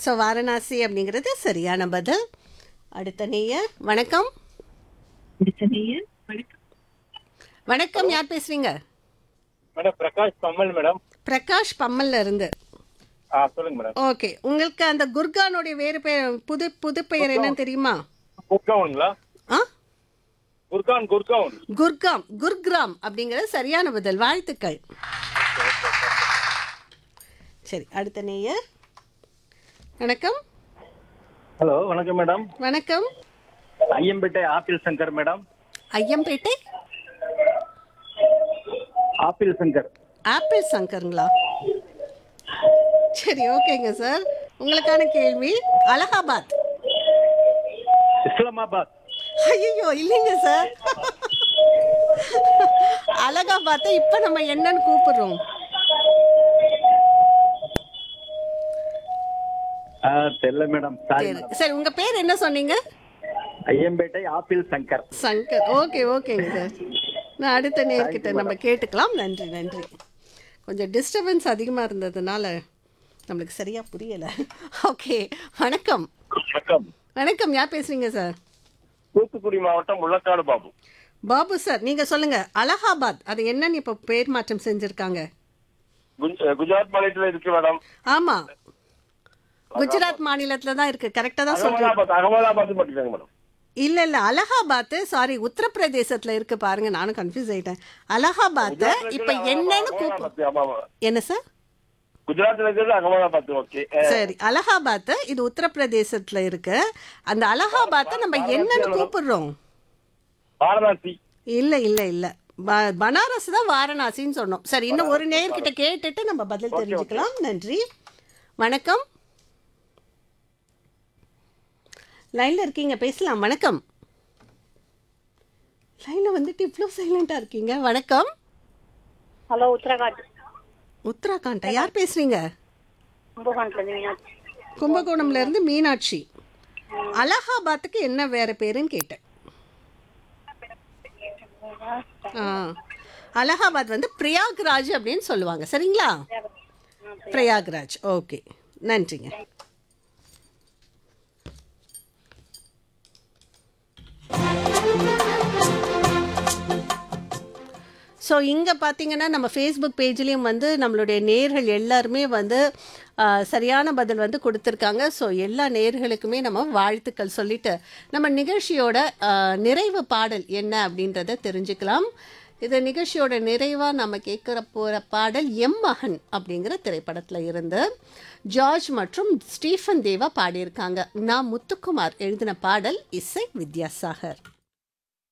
So Varanasi அப்படிங்கிறது சரியான பதில் அடுத்த நேயர் வணக்கம் வணக்கம் யார் பேசுறீங்க மேடம் பிரகாஷ் கமல் மேடம் பிரகாஷ் பம்மல்ல இருந்து ஆ சொல்லுங்க மேடம் ஓகே உங்களுக்கு அந்த குர்கானுடைய வேறு பெயர் புது புது பெயர் என்னன்னு தெரியுமா குர்கவுன்ங்களா ஆ குர்கான் குர்கவுன் குர்காம் குர்கிராம் அப்படிங்கிறது சரியான பதில் வாழ்த்துக்கள் சரி அடுத்த நேயர் வணக்கம் ஹலோ வணக்கம் மேடம் வணக்கம் Ayyampettai apple Shankar madam Ayyampettai apple Shankar apple சங்கருங்களா சரி ஓகேங்க சார் உங்களுக்கான கேள்வி அலகாபாத் இஸ்லாமாபாத் ஐயோ இல்லைங்க சார் அலகாபாத்தை இப்போ நம்ம என்னன்னு கூப்பிடுறோம் ஆ தெரியல மேடம் சாரி சரி சரி உங்க பேர் என்ன சொன்னீங்க ஐயம்பேட்டை ஆப்பிள் சங்கர் சங்கர் ஓகே ஓகேங்க சார் நான் அடுத்த நேர்கிட்ட நம்ம கேட்டுக்கலாம் நன்றி நன்றி கொஞ்சம் டிஸ்டர்பன்ஸ் அதிகமாக இருந்ததுனால நம்மளுக்கு சரியாக புரியலை ஓகே வணக்கம் வணக்கம் வணக்கம் யார் பேசுறீங்க சார் தூத்துக்குடி மாவட்டம் முள்ளக்காடு பாபு பாபு சார் நீங்கள் சொல்லுங்கள் அலகாபாத் அது என்னன்னு இப்போ பேர் மாற்றம் செஞ்சுருக்காங்க குஜ- குஜராத் மாநிலத்தில் இருக்கு மேடம் ஆமாம் குஜராத் மாநிலத்தில் தான் இருக்குது கரெக்டாக தான் சொல்கிறீங்க அகமதாபாத் அகமதாபாத் மட்டும் மேடம் இல்ல இல்ல அலகாபாத் சாரி உத்தரப்பிரதேசத்துல இருக்கு பாருங்க நானும் கன்ஃபியூஸ் ஆயிட்டேன் அலகாபாத் இப்ப என்னன்னு கூப்பிடு அகமதாபாத், ஆமா, ஆமா. என்ன சார் குஜராத்ல இருக்கிறது அகமதாபாத் ஓகே சரி அலகாபாத் இது உத்தரப்பிரதேசத்துல இருக்கு அந்த அலகாபாத்தை நம்ம என்னன்னு கூப்பிடுறோம் வாரணாசி இல்ல இல்ல இல்ல ப- பனாரஸ் தான் வாரணாசின்னு சொன்னோம் சரி இன்னும் ஒரு நேர்கிட்ட கேட்டுட்டு நம்ம பதில் தெரிஞ்சுக்கலாம் நன்றி வணக்கம் லைன்ல இருக்கீங்க பேசலாம் வணக்கம் லைன்ல வந்துட்டு இவ்வளோ சைலண்டா இருக்கீங்க வணக்கம் ஹலோ உத்தரகாண்ட் உத்தராகண்டா யார் பேசுறீங்க கும்பகோணத்துலேருந்து மீனாட்சி கும்பகோணம்ல இருந்து மீனாட்சி அலகாபாத்துக்கு என்ன வேற பேருன்னு கேட்டேன் ஆ அலகாபாத் வந்து பிரயாக்ராஜ் அப்படின்னு சொல்லுவாங்க சரிங்களா பிரயாக்ராஜ் ஓகே நன்றிங்க ஸோ இங்கே பார்த்தீங்கன்னா நம்ம ஃபேஸ்புக் பேஜ்லேயும் வந்து நம்மளுடைய நேர்கள் எல்லாருமே வந்து ஆ, சரியான பதில் வந்து கொடுத்துருக்காங்க ஸோ எல்லா நேர்களுக்குமே நம்ம வாழ்த்துக்கள் சொல்லிட்டு நம்ம நிகழ்ச்சியோட ஆ, நிறைவு பாடல் என்ன அப்படின்றத தெரிஞ்சுக்கலாம் இது நிகழ்ச்சியோட நிறைவாக நம்ம கேட்குற போகிற பாடல் எம் மகன் அப்படிங்கிற திரைப்படத்தில் இருந்து ஜார்ஜ் மற்றும் ஸ்டீஃபன் தேவா பாடியிருக்காங்க நான் முத்துக்குமார் எழுதின பாடல் இசை வித்யாசாகர்